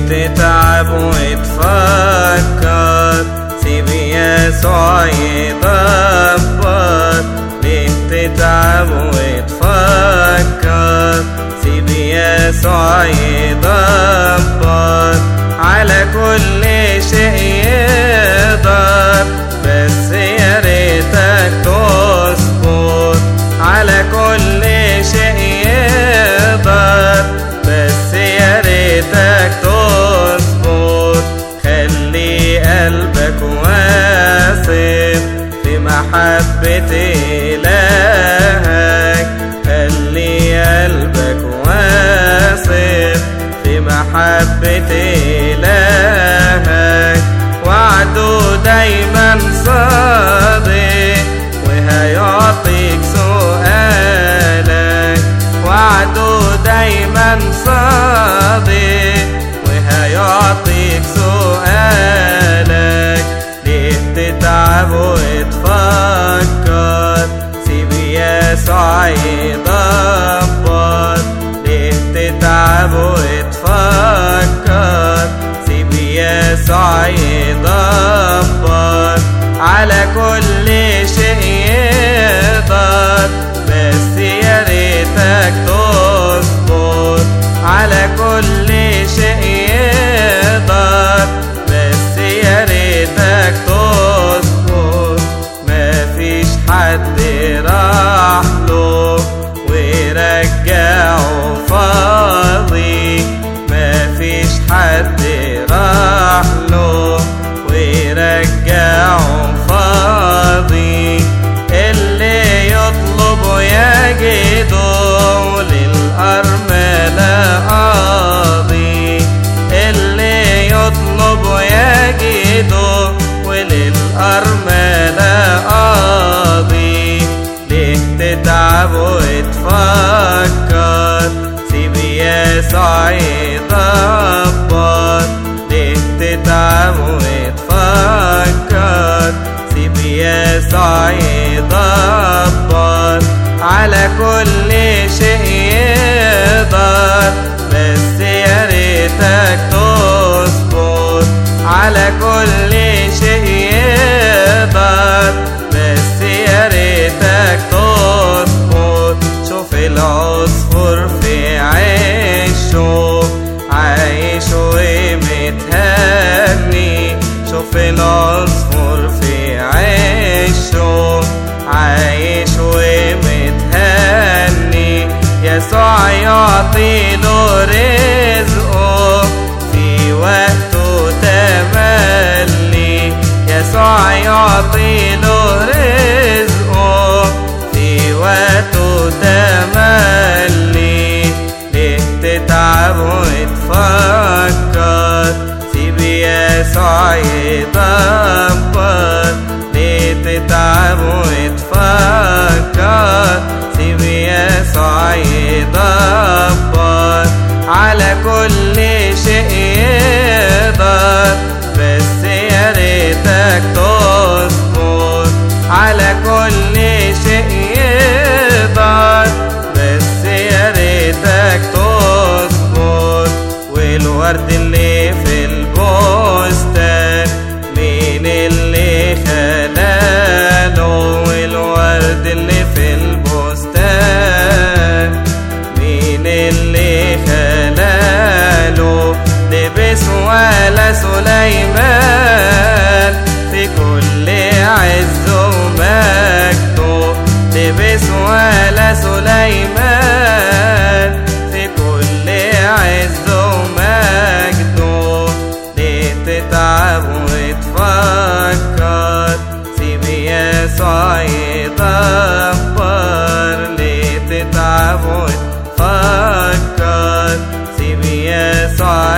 تتعب وتفكر سيب يسوع يدبر ليه تتعب وتفكر سيب يسوع يدبر على كل شيء يقدر بس يا ريتك تصبر على كل شيء يقدر بس يا ريتك تصبر خلي قلبك واثق في محبة إلهك خلي قلبك واثق في محبة إلهك وعده دايما صادق وهيعطيك سؤالك وعده دايما صادق وهيعطيك سؤالك ليه تتعب وتفكر سيب يسوع يدبر ليه تتعب وتفكر سيب يسوع يدبر على كل شيء يقدر بس يا ريتك تصبر على كل شيء يقدر بس يا ريتك تصبر مفيش حد راح له ورجعه فاضي مفيش حد راح له ورجعه فاضي اللي يطلب يجده للأرملة قاضي اللي يطلب يجده وللأرملة قاضي ليه تتعب وتفكر سيب يسوع يدبر ليه تتعب وتفكر سيب يسوع يدبر على كل شيء يقدر بس يا ريتك تصبر على كل شيء يقدر بس يا ريتك تصبر شوف العصفور في عيشه عايش ومتهني شوف العصفور في عيشه عايش ومتهني يسوع يعطي له رزقه في وقته تملي يسوع يعطي له رزقه في وقته تملي ليه تتعب وتفكر سيب يسوع يدبر ليه تتعب وتفكر سيب يسوع يدبر على كل شيء يقدر بس يا ريتك تصبر على كل شيء يقدر بس يا ريتك تصبر والورد اللي في البستان مين اللي خلاله والورد اللي في البستان مين اللي خلاله لبس ولا سليمان في كل عز ومجده لبس ولا سليمان في كل عز ومجده ليه تتعب وتفكر سيب يسوع يدبر ليه تتعب وتفكر سيب يسوع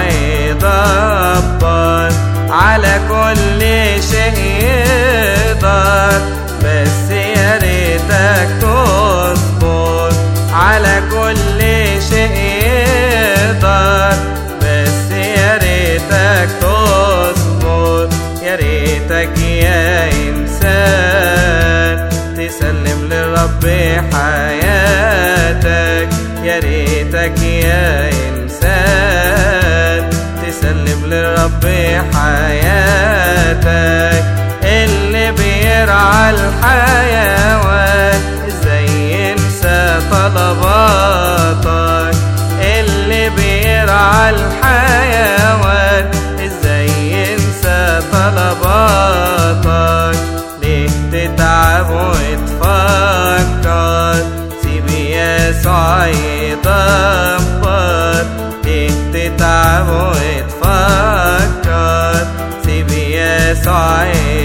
يدبر على كل شيء يقدر بس يا ريتك تصبر على كل شيء يقدر بس يا ريتك تصبر يا ريتك يا إنسان تسلم للرب حياتك يا ريتك يا إنسان تسلم حياتك اللي بيرعى الحيوان ازاي ينسى طلباتك اللي بيرعى الحيوان ازاي ينسى طلباتك ليه تتعب وتفكر سيب يسوع يدبر ليه تتعب وتفكر سيب يسوع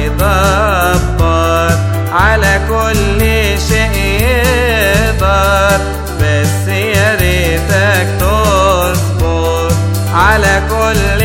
يدبر على كل شيء يقدر بس يا ريتك تصبر على كل